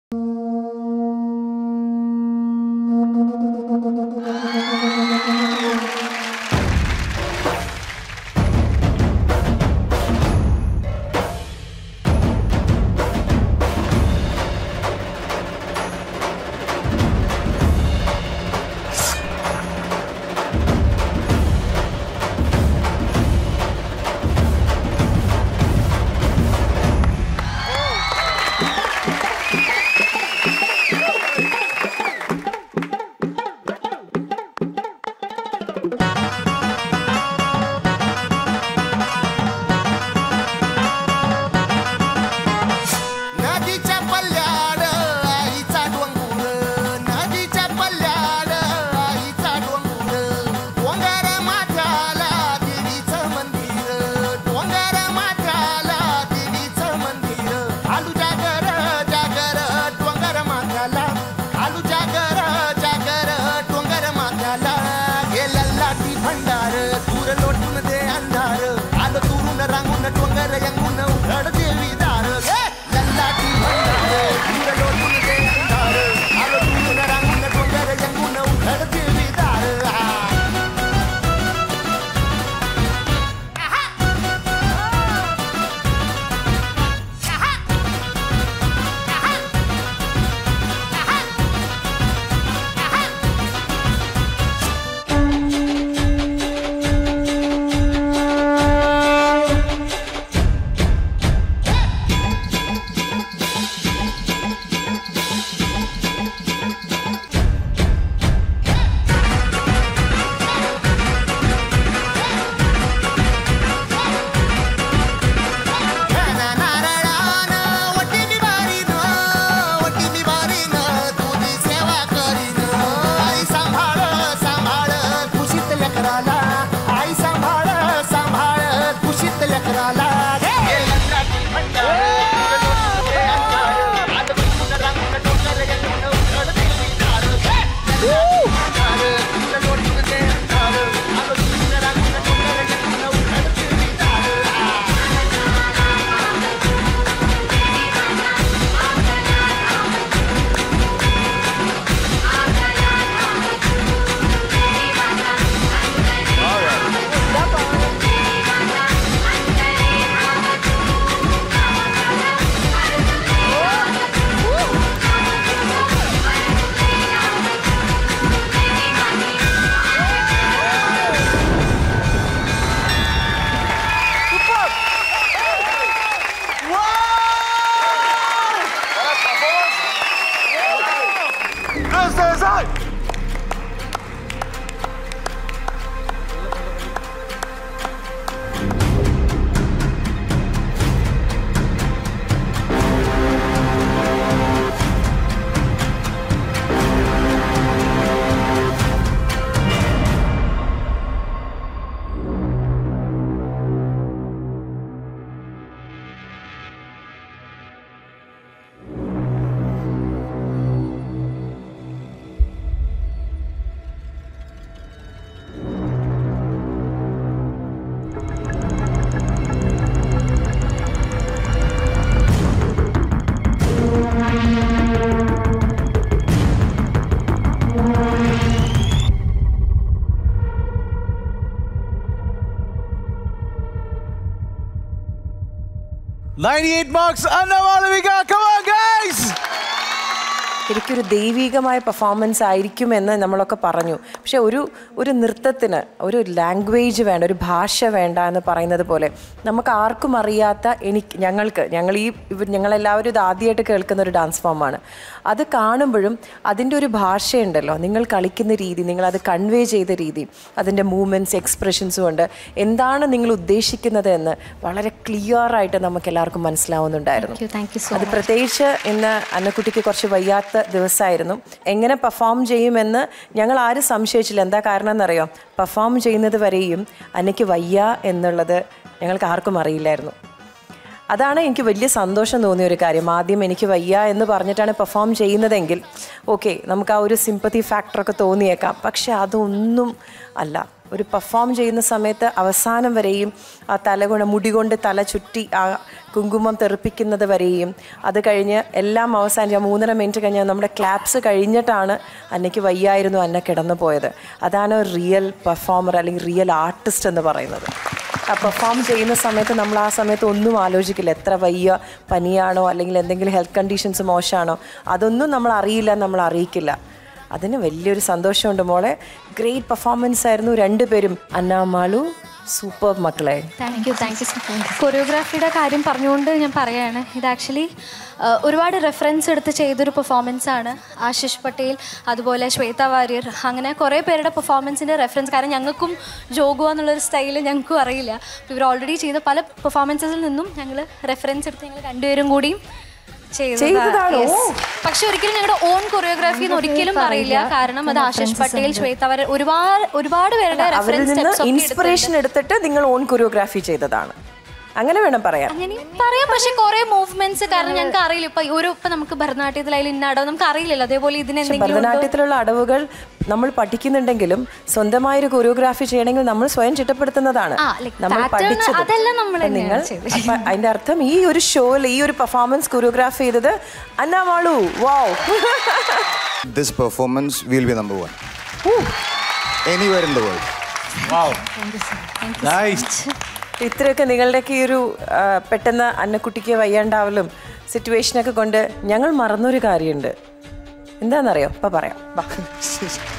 नदीच्या पल्ल्याड आईचा डोंगर नदीच्या पल्ल्याड आईचा डोंगर डोंगर माथ्याला देवीचं मंदिर डोंगर माथ्याला देवीचं मंदिर खालू जागर जागर डोंगर माथ्याला खालू जागर जागर डोंगर माथ्याला गेला लाटी भंडार दूर लोटून दे अंधार आलो दुरून रांगून डोंगर यंगून उघड देवी दार गे लल्लाटी भंडार दूर लोटून दे अंधार आलो दुरून रांगून डोंगर यंगून उघड देवी दार आ. नारळानं वटी निवारीनं, वटी निवारीनं तुझी सेवा करीन. आई सांभाळ, सांभाळ कुशीत लेकराला. आई सांभाळ, सांभाळ कुशीत लेकराला. हे लग्नाची भंडार, लोटून दे अंधार. आलं कुंकून रांगून डोंगर यंगून उघड देवी दार. हे लग्नाची भंडार, लोटून दे अंधार. आलं कुंकून रांगून डोंगर यंगून उघड देवी दार. आ. Ninety-eight marks. Anna Malavika. Come on, guys. ശരിക്കൊരു ദൈവികമായ പെർഫോമൻസ് ആയിരിക്കുമെന്ന് നമ്മളൊക്കെ പറഞ്ഞു പക്ഷെ ഒരു ഒരു നൃത്തത്തിന് ഒരു ലാംഗ്വേജ് വേണ്ട ഒരു ഭാഷ വേണ്ട എന്ന് പറയുന്നത് പോലെ നമുക്ക് ആർക്കും അറിയാത്ത എനിക്ക് ഞങ്ങൾക്ക് ഞങ്ങൾ ഈ ഇവ- ഞങ്ങളെല്ലാവരും ഇത് ആദ്യമായിട്ട് കേൾക്കുന്ന ഒരു ഡാൻസ് ഫോമാണ് അത് കാണുമ്പോഴും അതിൻ്റെ ഒരു ഭാഷയുണ്ടല്ലോ നിങ്ങൾ കളിക്കുന്ന രീതി നിങ്ങൾ അത് കൺവേ ചെയ്ത രീതി അതിൻ്റെ മൂവ്മെൻറ്റ്സ് എക്സ്പ്രഷൻസും ഉണ്ട് എന്താണ് നിങ്ങൾ ഉദ്ദേശിക്കുന്നത് എന്ന് വളരെ ക്ലിയർ ആയിട്ട് നമുക്ക് എല്ലാവർക്കും മനസ്സിലാവുന്നുണ്ടായിരുന്നു താങ്ക് യു സോ അത് പ്രത്യേകിച്ച് ഇന്ന് അന്നക്കുട്ടിക്ക് കുറച്ച് വയ്യാത്ത ദിവസമായിരുന്നു എങ്ങനെ പെർഫോം ചെയ്യുമെന്ന് ഞങ്ങൾ ആരും സംശയിച്ചില്ല എന്താ കാരണം എന്നറിയോ പെർഫോം ചെയ്യുന്നത് വരെയും അന്നയ്ക്ക് വയ്യ എന്നുള്ളത് ഞങ്ങൾക്ക് ആർക്കും അറിയില്ലായിരുന്നു അതാണ് എനിക്ക് വലിയ സന്തോഷം തോന്നിയ ഒരു കാര്യം ആദ്യം എനിക്ക് വയ്യ എന്ന് പറഞ്ഞിട്ടാണ് പെർഫോം ചെയ്യുന്നതെങ്കിൽ ഓക്കെ നമുക്ക് ആ ഒരു സിമ്പത്തി ഫാക്ടറൊക്കെ തോന്നിയേക്കാം പക്ഷെ അതൊന്നും അല്ല ഒരു പെർഫോം ചെയ്യുന്ന സമയത്ത് അവസാനം വരെയും ആ തല കൊണ്ട് മുടി കൊണ്ട് തല ചുറ്റി ആ കുങ്കുമം തെറിപ്പിക്കുന്നത് വരെയും അത് കഴിഞ്ഞ് എല്ലാം അവസാനിച്ച് ആ മൂന്നര മിനിറ്റ് കഴിഞ്ഞ് നമ്മുടെ ക്ലാപ്സ് കഴിഞ്ഞിട്ടാണ് അന്നയ്ക്ക് വയ്യായിരുന്നു അന്ന കിടന്നു പോയത് അതാണ് ഒരു റിയൽ പെർഫോമർ അല്ലെങ്കിൽ റിയൽ ആർട്ടിസ്റ്റ് എന്ന് പറയുന്നത് ആ പെർഫോം ചെയ്യുന്ന സമയത്ത് നമ്മൾ ആ സമയത്ത് ഒന്നും ആലോചിക്കില്ല എത്ര വയ്യ പനിയാണോ അല്ലെങ്കിൽ എന്തെങ്കിലും ഹെൽത്ത് കണ്ടീഷൻസ് മോശമാണോ അതൊന്നും നമ്മൾ അറിയില്ല നമ്മൾ അറിയിക്കില്ല അതിന് വലിയൊരു സന്തോഷമുണ്ട് മോളെ ഗ്രേറ്റ് പെർഫോമൻസ് ആയിരുന്നു രണ്ടുപേരും അന്നാമാളു സൂപ്പർ മക്കളെ താങ്ക് യു താങ്ക് യു കൊറിയോഗ്രാഫിയുടെ കാര്യം പറഞ്ഞുകൊണ്ട് ഞാൻ പറയാണ് ഇത് ആക്ച്വലി ഒരുപാട് റെഫറൻസ് എടുത്ത് ചെയ്തൊരു പെർഫോമൻസ് ആണ് ആശിഷ് പട്ടേൽ അതുപോലെ ശ്വേത വാര്യർ അങ്ങനെ കുറേ പേരുടെ പെർഫോമൻസിൻ്റെ റെഫറൻസ് കാരണം ഞങ്ങൾക്കും ജോഗോ എന്നുള്ളൊരു സ്റ്റൈൽ ഞങ്ങൾക്കും അറിയില്ല അപ്പോൾ ഇവർ ഓൾറെഡി ചെയ്ത പല പെർഫോമൻസസിൽ നിന്നും ഞങ്ങൾ റെഫറൻസ് എടുത്ത് ഞങ്ങൾ രണ്ടുപേരും കൂടിയും ചെയ്തതാണോ? പക്ഷെ ഒരിക്കലും ഞങ്ങളുടെ ഓൺ കൊറിയോഗ്രാഫി എന്ന് ഒരിക്കലും പറയില്ല കാരണം അത് ആശിഷ് പട്ടേൽ ശ്വേത വാര്യർ ഒരുപാട് ഒരുപാട് പേരുടെ അവരിൽ റെഫറൻസ് നിന്ന് സ്റ്റെപ്സ് ഇൻസ്പിറേഷൻ എടുത്തിട്ട് നിങ്ങൾ ഓൺ കൊറിയോഗ്രാഫി ചെയ്തതാണ് അങ്ങനെ വേണം പറയാൻ അങ്ങനെ പറയാം പക്ഷെ കുറെ മൂവ്മെന്റ്സ് കാരണം ഞങ്ങൾക്ക് അറിയില്ല ഇപ്പൊ ഒരു ഇപ്പൊ നമുക്ക് ഭരതനാട്യത്തിലായാലും ഇന്ന അടവ് നമുക്ക് അറിയില്ലല്ലോ അതേപോലെ ഇതിന് എന്തെങ്കിലും ഉണ്ടോ? ഭരതനാട്യത്തിലുള്ള അടവുകൾ നമ്മൾ പഠിക്കുന്നുണ്ടെങ്കിലും സ്വന്തമായൊരു കൊറിയോഗ്രാഫി ചെയ്യണമെങ്കിൽ നമ്മൾ സ്വയം ചിട്ടപ്പെടുത്തുന്നതാണ് ആ, like നമ്മൾ pattern പഠിച്ചത് അതെല്ലാം നമ്മൾ അപ്പൊ തന്നെയാണ് നിങ്ങൾ ചെയ്തത്. അപ്പൊ അതിന്റെ അർത്ഥം ഈ ഒരു ഷോയിൽ ഈ ഒരു പെർഫോമൻസ് കൊറിയോഗ്രാഫ് ചെയ്തത് Annamalu wow This performance will be number one. Anywhere in the world. Nice ഇത്രയൊക്കെ നിങ്ങളുടെയൊക്കെ ഈ ഒരു ആ, പെട്ടെന്ന് അന്നക്കുട്ടിക്ക് വയ്യാണ്ടാവലും സിറ്റുവേഷനൊക്കെ കൊണ്ട് ഞങ്ങൾ മറന്നൊരു കാര്യമുണ്ട് എന്താണെന്നറിയോ ഇപ്പം പറയാം വാ